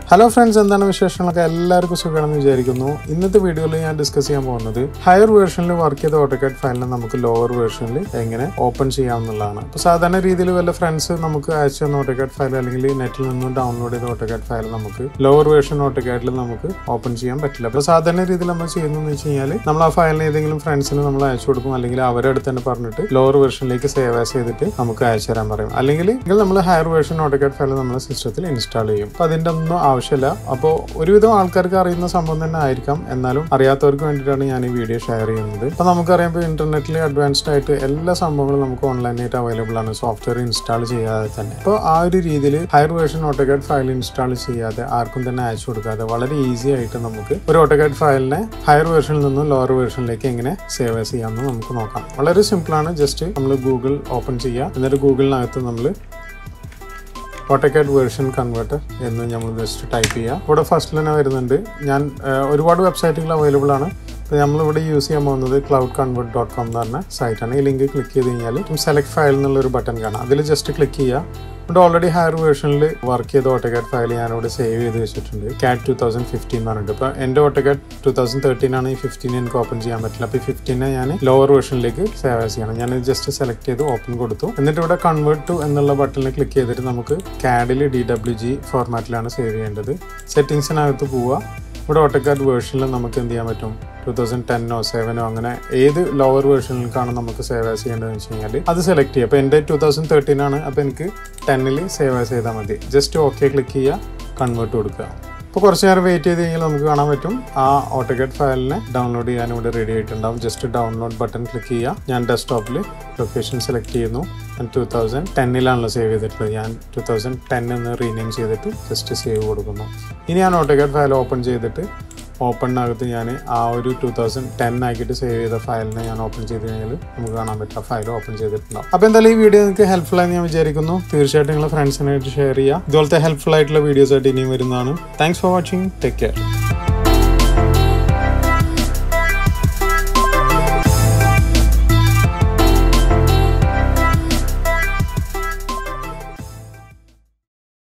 hello friends എന്താണ് വിശേഷങ്ങളൊക്കെ എല്ലാവർക്കും സുഖമാണെന്ന് വിചാരിക്കുന്നു ഇന്നത്തെ വീഡിയോയിൽ ഞാൻ ഡിസ്കസ് ചെയ്യാൻ പോകുന്നത് ഹയർ വേർഷനിൽ വർക്ക് ചെയ്ത ഓട്ടോകാഡ് ഫയലിനെ നമുക്ക് ലോവർ വേർഷനിൽ എങ്ങനെ ഓപ്പൺ ചെയ്യാമെന്നുള്ളതാണ് അപ്പോൾ സാധാരണ രീതിയിൽ വല്ല ഫ്രണ്ട്സ് നമുക്ക് അയച്ചു തന്ന ഓട്ടോകാഡ് ഫയൽ അല്ലെങ്കിൽ നെറ്റിൽ നിന്നും ഡൗൺലോഡ് ചെയ്ത ഓട്ടോകാഡ് ഫയൽ നമുക്ക് ലോവർ വേർഷൻ ഓട്ടോകാഡിൽ നമുക്ക് ഓപ്പൺ ചെയ്യാൻ പറ്റില്ല അപ്പോൾ സാധാരണ രീതിയിൽ നമ്മൾ ചെയ്യുന്നതെന്ന് വെച്ച് കഴിഞ്ഞാൽ നമ്മൾ ആ ഫയലിനെ ഏതെങ്കിലും ഫ്രണ്ട്സിന് നമ്മൾ അയച്ചു കൊടുക്കും അല്ലെങ്കിൽ അവരുടെ അടുത്ത് തന്നെ പറഞ്ഞിട്ട് ലോവർ വേർഷനിലേക്ക് സേവ് ആസ് ചെയ്തിട്ട് നമുക്ക് അയച്ചു തരാൻ പറയും അല്ലെങ്കിൽ നമ്മൾ ഹയർ വേർഷൻ ഓട്ടോകാഡ് ഫയൽ നമ്മുടെ സിസ്റ്റത്തിൽ ഇൻസ്റ്റാൾ ചെയ്യും അപ്പോൾ അതിൻ്റെ ഒന്നും ആവശ്യമില്ല അപ്പോൾ ഒരുവിധം ആൾക്കാർക്ക് അറിയുന്ന സംഭവം തന്നെ ആയിരിക്കാം എന്നാലും അറിയാത്തവർക്ക് വേണ്ടിയിട്ടാണ് ഞാൻ ഈ വീഡിയോ ഷെയർ ചെയ്യുന്നത് അപ്പോൾ നമുക്കറിയാം ഇപ്പോൾ ഇന്റർനെറ്റിൽ അഡ്വാൻസ്ഡ് ആയിട്ട് എല്ലാ സംഭവങ്ങളും നമുക്ക് ഓൺലൈനായിട്ട് അവൈലബിൾ ആണ് സോഫ്റ്റ്വെയർ ഇൻസ്റ്റാൾ ചെയ്യാതെ തന്നെ അപ്പോൾ ആ ഒരു രീതിയിൽ higher version AutoCAD file install ചെയ്യാതെ ആർക്കും തന്നെ അയച്ചു കൊടുക്കാതെ വളരെ ഈസി ആയിട്ട് നമുക്ക് ഒരു ഓട്ടോകാഡ് ഫയലിനെ ഹയർ വേർഷനിൽ നിന്നും ലോവർ വേർഷനിലേക്ക് എങ്ങനെ സേവ് ചെയ്യാമെന്ന് നമുക്ക് നോക്കാം വളരെ സിമ്പിളാണ് ജസ്റ്റ് നമ്മൾ ഗൂഗിൾ ഓപ്പൺ ചെയ്യുക എന്നിട്ട് ഗൂഗിളിനകത്ത് നമ്മൾ ഓട്ടോകാഡ് വേർഷൻ കൺവേർട്ടർ എന്ന് നമ്മൾ ജസ്റ്റ് ടൈപ്പ് ചെയ്യുക ഇവിടെ ഫസ്റ്റിൽ തന്നെ വരുന്നുണ്ട് ഞാൻ ആ, ഒരുപാട് വെബ്സൈറ്റുകൾ അവൈലബിൾ ആണ് അപ്പോൾ നമ്മളിവിടെ യൂസ് ചെയ്യാൻ പോകുന്നത് ക്ലൗഡ് കൺവേർട്ട് ഡോട്ട് കോം എന്ന് പറഞ്ഞ സൈറ്റാണ് ഈ ലിങ്ക് ക്ലിക്ക് ചെയ്ത് കഴിഞ്ഞാൽ സെലക്ട് ഫയൽ എന്നുള്ളൊരു ബട്ടൺ കാണാം അതിൽ ജസ്റ്റ് ക്ലിക്ക് ചെയ്യുക ഇവിടെ ഓൾറെഡി ഹയർ വേർഷനിൽ വർക്ക് ചെയ്ത ഓട്ടോകാഡ് ഫയൽ ഞാനിവിടെ സേവ് ചെയ്ത് വെച്ചിട്ടുണ്ട് കാറ്റ് ടു തൗസൻഡ് ഫിഫ്റ്റീൻ എന്ന് പറഞ്ഞിട്ട് ഇപ്പോൾ എൻ്റെ ഓട്ടോകാഡ് ടു തൗസൻഡ് തേർട്ടീൻ ആണ് ഈ ഫിഫ്റ്റീൻ എനിക്ക് ഓപ്പൺ ചെയ്യാൻ പറ്റില്ല അപ്പോൾ ഈ ഫിഫ്റ്റീനെ ഞാൻ ലോവർ വേർഷനിലേക്ക് സേവ് ചെയ്യണം ഞാൻ ജസ്റ്റ് സെലക്ട് ചെയ്ത് ഓപ്പൺ കൊടുത്തു എന്നിട്ട് ഇവിടെ കൺവേർട്ട് ടു എന്നുള്ള ബട്ടണിൽ ക്ലിക്ക് ചെയ്തിട്ട് നമുക്ക് കാഡിൽ ഡി ഡബ്ല്യു ജി ഫോർമാറ്റിലാണ് സേവ് ചെയ്യേണ്ടത് സെറ്റിങ്സിനകത്ത് പോവുക ഇവിടെ ഓട്ടോകാഡ് വേർഷനിൽ നമുക്ക് എന്ത് ചെയ്യാൻ പറ്റും ടു തൗസൻഡ് ടെന്നോ സെവനോ അങ്ങനെ ഏത് ലോവർ വേർഷനിലേക്കാണ് നമുക്ക് സേവ് ആസ് ചെയ്യേണ്ടതെന്ന് വെച്ച് കഴിഞ്ഞാൽ അത് സെലക്ട് ചെയ്യുക അപ്പോൾ എൻ്റെ ടു തൗസൻഡ് തേർട്ടീൻ ആണ് അപ്പോൾ എനിക്ക് ടെന്നിൽ സേവ് ആസ് ചെയ്താൽ മതി ജസ്റ്റ് ഓക്കെ ക്ലിക്ക് ചെയ്യുക കൺവേർട്ട് കൊടുക്കുക അപ്പോൾ കുറച്ച് നേരം വെയിറ്റ് ചെയ്ത് കഴിഞ്ഞാൽ നമുക്ക് കാണാൻ പറ്റും ആ ഓട്ടോകാഡ് ഫയലിനെ ഡൗൺലോഡ് ചെയ്യാൻ ഇവിടെ റെഡി ആയിട്ടുണ്ടാവും ജസ്റ്റ് ഡൗൺലോഡ് ബട്ടൺ ക്ലിക്ക് ചെയ്യുക ഞാൻ ഡെസ്ക്ടോപ്പിൽ ലൊക്കേഷൻ സെലക്ട് ചെയ്യുന്നു ഞാൻ ടു തൗസൻഡ് ടെന്നിലാണല്ലോ സേവ് ചെയ്തിട്ടുള്ളത് ഞാൻ ടു തൗസൻഡ് ടെൻ എന്ന് റീനെയിം ചെയ്തിട്ട് ജസ്റ്റ് സേവ് കൊടുക്കുന്നു ഇനി ഞാൻ ഓട്ടോകാഡ് ഫയൽ ഓപ്പൺ ചെയ്തിട്ട് ഓപ്പണിനകത്ത് ഞാൻ ആ ഒരു ടൂ തൗസൻഡ് ടെൻ ആക്കിയിട്ട് സേവ് ചെയ്ത ഫയലിനെ ഞാൻ ഓപ്പൺ ചെയ്ത് കഴിഞ്ഞാൽ നമുക്ക് കാണാൻ പറ്റും ആ ഫയൽ ഓപ്പൺ ചെയ്തിട്ടുണ്ടാവും അപ്പോൾ എന്തായാലും ഈ വീഡിയോ നിങ്ങൾക്ക് ഹെൽപ്ഫുൾ ആയി ഞാൻ വിചാരിക്കുന്നു തീർച്ചയായിട്ടും നിങ്ങളുടെ ഫ്രണ്ട്സിനായിട്ട് ഷെയർ ചെയ്യുക ഇതുപോലത്തെ ഹെൽപ്ഫുൾ ആയിട്ടുള്ള വീഡിയോസ് ആയിട്ട് ഇനിയും വരുന്നതാണ് thanks for watching take care